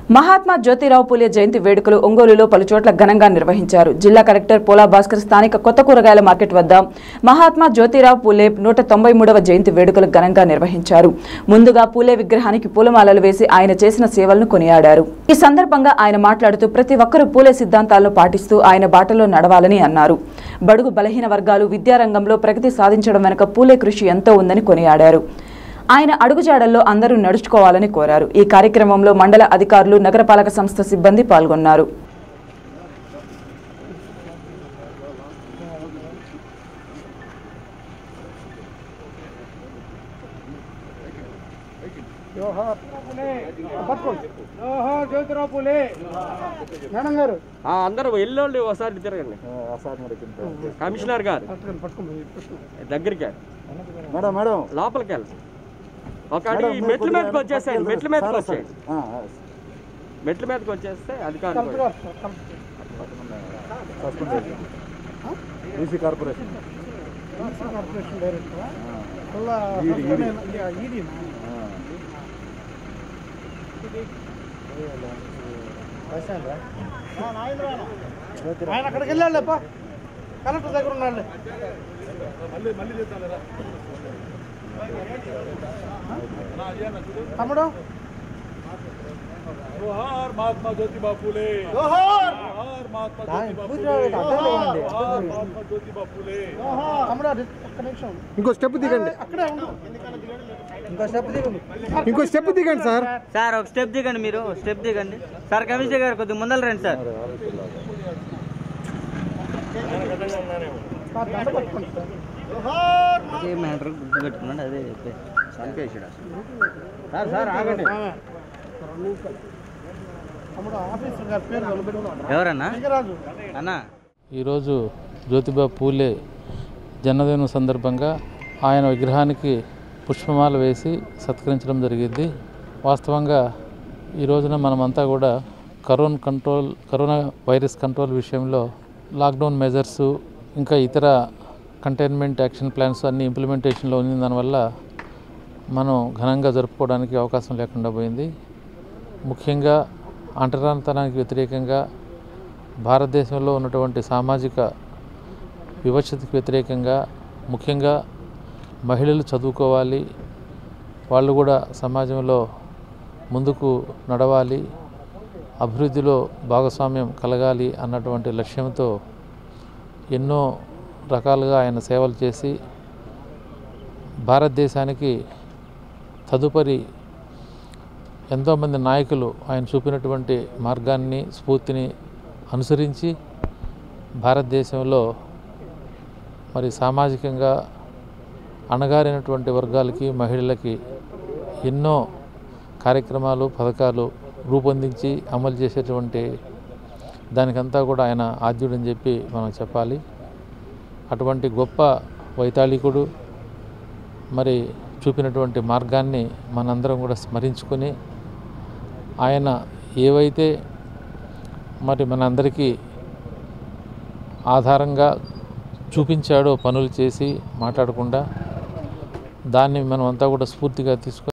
మహాత్మా జ్యోతిరావు పూలే జయంతి వేడుకలు ఒంగోలులో పలుచోట్ల ఘనంగా నిర్వహించారు జిల్లా కలెక్టర్ పోలా భాస్కర్ స్థానిక కొత్త కూరగాయల మార్కెట్ వద్ద మహాత్మా జ్యోతిరావు పూలే నూట తొంభై మూడవ జయంతి వేడుకలు ఘనంగా నిర్వహించారు ముందుగా పూలే విగ్రహానికి పూలమాలలు వేసి ఆయన చేసిన సేవలను కొనియాడారు ఈ సందర్భంగా ఆయన మాట్లాడుతూ ప్రతి ఒక్కరూ పూలే సిద్ధాంతాలను పాటిస్తూ ఆయన బాటలో నడవాలని అన్నారు బడుగు బలహీన వర్గాలు విద్యారంగంలో ప్రగతి సాధించడం వెనుక పూలే కృషి ఎంతో ఉందని కొనియాడారు ఆయన అడుగుజాడల్లో అందరూ నడుచుకోవాలని కోరారు ఈ కార్యక్రమంలో మండల అధికారులు నగరపాలక సంస్థ సిబ్బంది పాల్గొన్నారు జోహార్ పట్టుకోండి జోహార్ జ్యోతిరావు పూలే మేడం గారు ఆ, అందరూ ఎల్లోళ్ళు ఒకసారి తిరగండి కమిషనర్ గారు పట్టుకోండి పట్టుకోండి దగ్గరికి మేడం మేడం లోపలికి వెళ్ళి ఒక అడుగు ఈ మెట్ల మీదకి వచ్చేసేయండి మెట్ల మీదకి వచ్చేయండి మెట్ల మీదకి వచ్చేస్తే అధికారులు కూడా. ఈసీ కార్పొరేషన్ కార్పొరేషన్ డైరెక్టర్ మళ్ళా ఈడీ ఆయన అక్కడికి వెళ్ళాడు అప్ప కలెక్టర్ దగ్గర ఉన్నాడు తమ్ముడు जोहार महात्मा ज्योतिबा फुले జోహార్ जोहार महात्मा పూజ ज्योतिबा అడ్డంగా जोहार महात्मा ज्योतिबा फुले తమ్ముడు అది ఒక్క నిమిషం ఇంకో స్టెప్ దిగండి అక్కడే ఉండు ఇంకో స్టెప్ దిగండి ఇంకో స్టెప్ దిగండి సార్ సార్ ఒక స్టెప్ దిగండి మీరు స్టెప్ దిగండి సార్ కమిషనర్ గారు కొద్దిగా ముందర రండి సార్ దండ పట్టుకోండి సార్ అదే మ్యాటర్ గుర్తు పెట్టుకున్నాడు అదే చంపేసాడు సార్ సార్ ఆగండి తమ్ముడు ఆఫీసర్ గారి పేరు నిలబెట్టుకున్నాడు ఎవరన్నా లింగరాజు అన్నా ఈరోజు జ్యోతిబా పూలే జన్మదినం సందర్భంగా ఆయన విగ్రహానికి పుష్పమాల వేసి సత్కరించడం జరిగింది వాస్తవంగా ఈ రోజున మనమంతా కూడా corona control corona virus control విషయంలో లాక్డౌన్ మెజర్స్ ఇంకా ఇతర కంటైన్మెంట్ యాక్షన్ ప్లాన్స్ అన్ని ఇంప్లిమెంటేషన్లో ఉన్న దానివల్ల మనం ఘనంగా జరుపుకోవడానికి అవకాశం లేకుండా పోయింది ముఖ్యంగా అంటరానితనానికి వ్యతిరేకంగా భారతదేశంలో ఉన్నటువంటి సామాజిక వివక్షతకు వ్యతిరేకంగా ముఖ్యంగా మహిళలు చదువుకోవాలి వాళ్ళు కూడా సమాజంలో ముందుకు నడవాలి అభివృద్ధిలో భాగస్వామ్యం కలగాలి అన్నటువంటి లక్ష్యంతో ఎన్నో రకాలుగా ఆయన సేవలు చేసి భారతదేశానికి తదుపరి ఎంతోమంది నాయకులు ఆయన చూపినటువంటి మార్గాన్ని స్ఫూర్తిని అనుసరించి భారతదేశంలో మరి సామాజికంగా అణగారినటువంటి వర్గాలకి మహిళలకి ఎన్నో కార్యక్రమాలు పథకాలు రూపొందించి అమలు చేసేటువంటి దానికంతా కూడా ఆయన ఆద్యుడని చెప్పి మనం చెప్పాలి అటువంటి గొప్ప వైతాళికుడు మరి చూపినటువంటి మార్గాన్ని మనందరం కూడా స్మరించుకొని ఆయన ఏవైతే మరి మనందరికీ ఆధారంగా చూపించాడో పనులు చేసి మాట్లాడకుండా దాన్ని మనం అంతా కూడా స్ఫూర్తిగా తీసుకొని